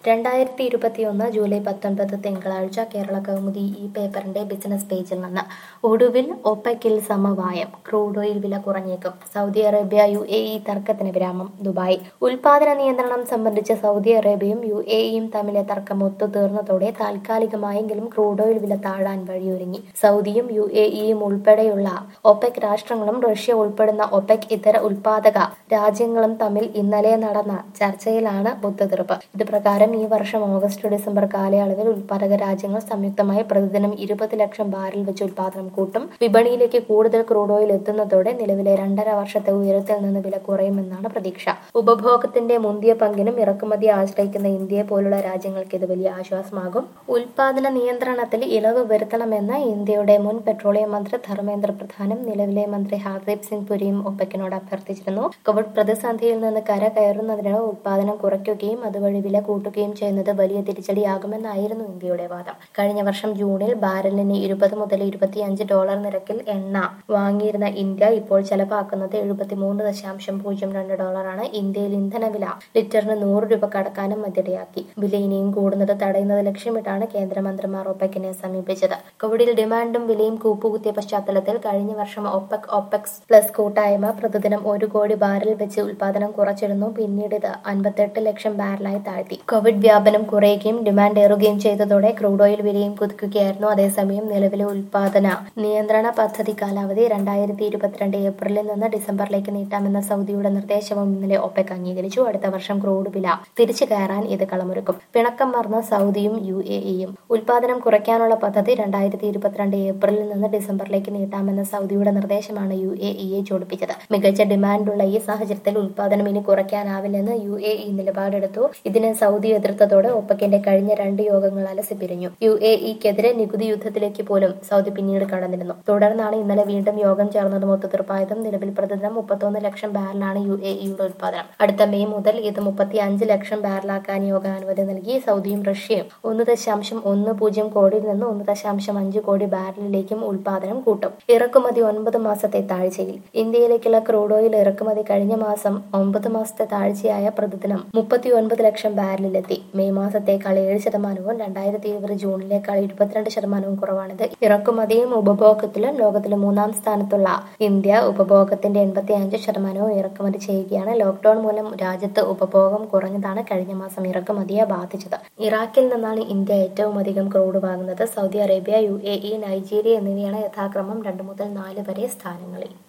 രണ്ടായിരത്തി ഇരുപത്തിയൊന്ന് ജൂലൈ പത്തൊൻപത് തിങ്കളാഴ്ച കേരള കൗമുദി ഈ പേപ്പറിന്റെ ബിസിനസ് പേജിൽ നിന്ന് ഒടുവിൽ ഒപ്പക്കിൽ സമവായം ക്രൂഡ് ഓയിൽ വില കുറഞ്ഞേക്കും Saudi Arabia U A E തർക്കത്തിന് വിരാമം ദുബായ് ഉൽപാദന നിയന്ത്രണം സംബന്ധിച്ച് സൗദി അറേബ്യയും യു എ ഇയും തമ്മിലെ തർക്കം ഒത്തുതീർന്നതോടെ താൽക്കാലികമായെങ്കിലും ക്രൂഡ് ഓയിൽ വില താഴാൻ വഴിയൊരുങ്ങി സൗദിയും യു എ ഇയും ഉൾപ്പെടെയുള്ള ഒപെക് രാഷ്ട്രങ്ങളും റഷ്യ ഉൾപ്പെടുന്ന ഒപെക് ഇതര ഉൽപാദക രാജ്യങ്ങളും തമ്മിൽ ഇന്നലെ നടന്ന ചർച്ചയിലാണ് ഒത്തുതീർപ്പ് ഇത് പ്രകാരം ഈ വർഷം ഓഗസ്റ്റ് ഡിസംബർ കാലയളവിൽ ഉൽപാദക രാജ്യങ്ങൾ സംയുക്തമായി പ്രതിദിനം ഇരുപത് ലക്ഷം ബാരൽ വെച്ച് ഉൽപാദനം കൂട്ടും വിപണിയിലേക്ക് കൂടുതൽ ക്രൂഡ് ഓയിൽ എത്തുന്നതോടെ നിലവിലെ രണ്ടര വർഷത്തെ ഉയരത്തിൽ നിന്ന് വില കുറയുമെന്നാണ് പ്രതീക്ഷ ഉപഭോഗത്തിന്റെ മുന്തിയ പങ്കിനും ഇറക്കുമതി ആശ്രയിക്കുന്ന ഇന്ത്യയെ പോലുള്ള രാജ്യങ്ങൾക്ക് ഇത് വലിയ ആശ്വാസമാകും ഉൽപാദന നിയന്ത്രണത്തിൽ ഇളവ് വരുത്തണമെന്ന് ഇന്ത്യയുടെ മുൻ പെട്രോളിയം മന്ത്രി ധർമ്മേന്ദ്ര പ്രധാനും നിലവിലെ മന്ത്രി ഹർദീപ് സിംഗ് പുരിയും ഒപ്പക്കിനോട് അഭ്യർത്ഥിച്ചിരുന്നു കോവിഡ് പ്രതിസന്ധിയിൽ നിന്ന് കര കയറുന്നതിന് ഉൽപാദനം കുറയ്ക്കുകയും അതുവഴി വില കൂട്ടുകയും ചെയ്യുന്നത് വലിയ തിരിച്ചടിയാകുമെന്നായിരുന്നു ഇന്ത്യയുടെ വാദം കഴിഞ്ഞ വർഷം ജൂണിൽ ബാരലിന് ഇരുപത് മുതൽ ഇരുപത്തിയഞ്ച് ഡോളർ നിരക്കിൽ എണ്ണ വാങ്ങിയിരുന്ന ഇന്ത്യ ഇപ്പോൾ ചെലവാക്കുന്നത് എഴുപത്തിമൂന്ന് ദശാംശം പൂജ്യം രണ്ട് ഡോളറാണ് ഇന്ത്യയിൽ ഇന്ധനവില ലിറ്ററിന് നൂറ് രൂപ കടക്കാനും മധ്യടയാക്കി വില ഇനിയും കൂടുന്നത് തടയുന്നത് ലക്ഷ്യമിട്ടാണ് കേന്ദ്രമന്ത്രിമാർ ഒപ്പക്കിനെ സമീപിച്ചത് കോവിഡിൽ ഡിമാൻഡും വിലയും കൂപ്പുകുത്തിയ പശ്ചാത്തലത്തിൽ കഴിഞ്ഞ വർഷം ഒപ്പക് ഒപ്പക്സ് പ്ലസ് കൂട്ടായ്മ പ്രതിദിനം ഒരു കോടി ബാരൽ വെച്ച് ഉൽപാദനം കുറച്ചിരുന്നു പിന്നീട് ഇത് അൻപത്തെട്ട് ലക്ഷം ബാരലായി താഴ്ത്തി കോവിഡ് വ്യാപനം കുറയുകയും ഡിമാൻഡ് ഏറുകയും ചെയ്തതോടെ ക്രൂഡ് ഓയിൽ വിലയും കുതിക്കുകയായിരുന്നു അതേസമയം നിലവിലെ ഉൽപാദന നിയന്ത്രണ പദ്ധതി കാലാവധി രണ്ടായിരത്തി ഇരുപത്തിരണ്ട് ഏപ്രിലിൽ നിന്ന് ഡിസംബറിലേക്ക് നീട്ടാമെന്ന സൗദിയുടെ നിർദ്ദേശവും ഇന്നലെ ഒപെക് അംഗീകരിച്ചു അടുത്ത വർഷം ക്രൂഡ് വില തിരിച്ചു കയറാൻ ഇത് കളമൊരുക്കും പിണക്കം മറന്ന സൗദിയും യു എ ഇയും ഉൽപാദനം കുറയ്ക്കാനുള്ള പദ്ധതി രണ്ടായിരത്തി ഇരുപത്തിരണ്ട് ഏപ്രിലിൽ നിന്ന് ഡിസംബറിലേക്ക് നീട്ടാമെന്ന സൗദിയുടെ നിർദ്ദേശമാണ് യു എ ഇയെ ചൂടിപ്പിച്ചത് മികച്ച ഡിമാൻഡുള്ള ഈ സാഹചര്യത്തിൽ ഉൽപാദനം ഇനി കുറയ്ക്കാനാവില്ലെന്ന് യു എ ഇ നിലപാടെടുത്തു ഇതിനെ സൗദി എതിർത്തതോടെ ഒപ്പക്കിന്റെ കഴിഞ്ഞ രണ്ട് യോഗങ്ങൾ അലസി പിരിഞ്ഞു യു എ ഇക്കെതിരെ നികുതി യുദ്ധത്തിലേക്ക് പോലും സൗദി പിന്നീട് കടന്നിരുന്നു തുടർന്നാണ് ഇന്നലെ വീണ്ടും യോഗം ചേർന്നതും ഒത്തുതീർപ്പായതും നിലവിൽ പ്രതിദിനം മുപ്പത്തൊന്ന് ലക്ഷം ബാരലാണ് യു എ ഇയുടെ ഉൽപാദനം അടുത്ത മെയ് മുതൽ ഇത് മുപ്പത്തി അഞ്ച് ലക്ഷം ബാരലാക്കാൻ യോഗം അനുമതി നൽകി സൗദിയും റഷ്യയും ഒന്ന് ദശാംശം ഒന്ന് പൂജ്യം കോടിയിൽ നിന്ന് ഒന്ന് ദശാംശം അഞ്ച് കോടി ബാരലിലേക്കും ഉൽപാദനം കൂട്ടും ഇറക്കുമതി ഒൻപത് മാസത്തെ താഴ്ചയിൽ ഇന്ത്യയിലേക്കുള്ള ക്രൂഡ് ഓയിൽ ഇറക്കുമതി കഴിഞ്ഞ മാസം ഒമ്പത് മാസത്തെ താഴ്ചയായ പ്രതിദിനം മുപ്പത്തി ഒൻപത് ലക്ഷം ബാരലിലെത്തി മെയ് മാസത്തേക്കാൾ ഏഴ് ശതമാനവും രണ്ടായിരത്തി ഇരുപത് ജൂണിലേക്കാൾ ഇരുപത്തിരണ്ട് ശതമാനവും കുറവാണിത് ഇറക്കുമതിയും ഉപഭോഗത്തിലും ലോകത്തിലെ മൂന്നാം സ്ഥാനത്തുള്ള ഇന്ത്യ ഉപഭോഗത്തിന്റെ എൺപത്തി അഞ്ച് ശതമാനവും ഇറക്കുമതി ചെയ്യുകയാണ് ലോക്ഡൌൺ മൂലം രാജ്യത്ത് ഉപഭോഗം കുറഞ്ഞതാണ് കഴിഞ്ഞ മാസം ഇറക്കുമതിയെ ബാധിച്ചത് ഇറാഖിൽ നിന്നാണ് ഇന്ത്യ ഏറ്റവും അധികം ക്രൂഡ് വാങ്ങുന്നത് Saudi Arabia U A E Nigeria എന്നിവയാണ് യഥാക്രമം രണ്ട് മുതൽ നാല് വരെ സ്ഥാനങ്ങളിൽ